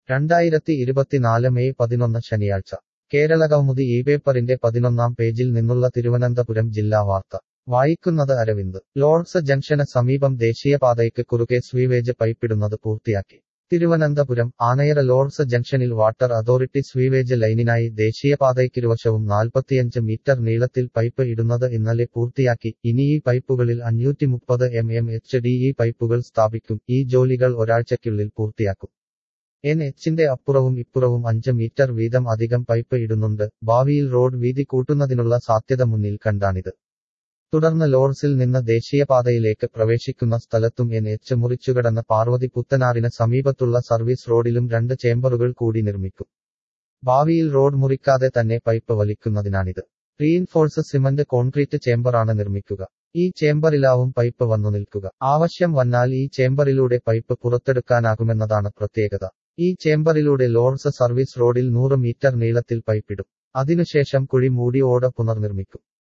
രണ്ടായിരത്തി ഇരുപത്തിനാല് മെയ് പതിനൊന്ന് ശനിയാഴ്ച കേരള കൗമുദി ഈ പേപ്പറിന്റെ പതിനൊന്നാം പേജിൽ നിന്നുള്ള തിരുവനന്തപുരം ജില്ലാ വാർത്ത വായിക്കുന്നത് അരവിന്ദ് ലോർഡ്സ് ജംഗ്ഷന് സമീപം ദേശീയപാതയ്ക്ക് കുറുകെ സ്വീവേജ് പൈപ്പിടുന്നത് പൂർത്തിയാക്കി തിരുവനന്തപുരം ആനയറ ലോർഡ്സ് ജംഗ്ഷനിൽ വാട്ടർ അതോറിറ്റി സ്വീവേജ് ലൈനിനായി ദേശീയപാതയ്ക്കിരുവശവും നാൽപ്പത്തിയഞ്ച് മീറ്റർ നീളത്തിൽ പൈപ്പ് ഇടുന്നത് ഇന്നലെ പൂർത്തിയാക്കി ഇനി ഈ പൈപ്പുകളിൽ അഞ്ഞൂറ്റി മുപ്പത് M M H D E പൈപ്പുകൾ സ്ഥാപിക്കും ഈ ജോലികൾ ഒരാഴ്ചയ്ക്കുള്ളിൽ പൂർത്തിയാക്കും എൻ എച്ചിന്റെ അപ്പുറവും ഇപ്പുറവും അഞ്ച് മീറ്റർ വീതം അധികം പൈപ്പ് ഇടുന്നുണ്ട് ഭാവിയിൽ റോഡ് വീതി കൂട്ടുന്നതിനുള്ള സാധ്യത മുന്നിൽ കണ്ടാണിത് തുടർന്ന് ലോർഡ്സിൽ നിന്ന് ദേശീയപാതയിലേക്ക് പ്രവേശിക്കുന്ന സ്ഥലത്തും എൻ എച്ച് മുറിച്ചുകടന്ന് പാർവതി പുത്തനാറിന് സമീപത്തുള്ള സർവീസ് റോഡിലും രണ്ട് ചേംബറുകൾ കൂടി നിർമ്മിക്കും ഭാവിയിൽ റോഡ് മുറിക്കാതെ തന്നെ പൈപ്പ് വലിക്കുന്നതിനാണിത് റീഇൻഫോഴ്സ് സിമന്റ് കോൺക്രീറ്റ് ചേംബറാണ് നിർമ്മിക്കുക ഈ ചേംബറിലാവും പൈപ്പ് വന്നു നിൽക്കുക ആവശ്യം വന്നാൽ ഈ ചേംബറിലൂടെ പൈപ്പ് പുറത്തെടുക്കാനാകുമെന്നതാണ് പ്രത്യേകത ഈ ചേംബറിലൂടെ ലോർഡ്സ് സർവീസ് റോഡിൽ നൂറ് മീറ്റർ നീളത്തിൽ പൈപ്പിടും അതിനുശേഷം കുഴി മൂടി ഓട പുനർനിർമ്മിക്കും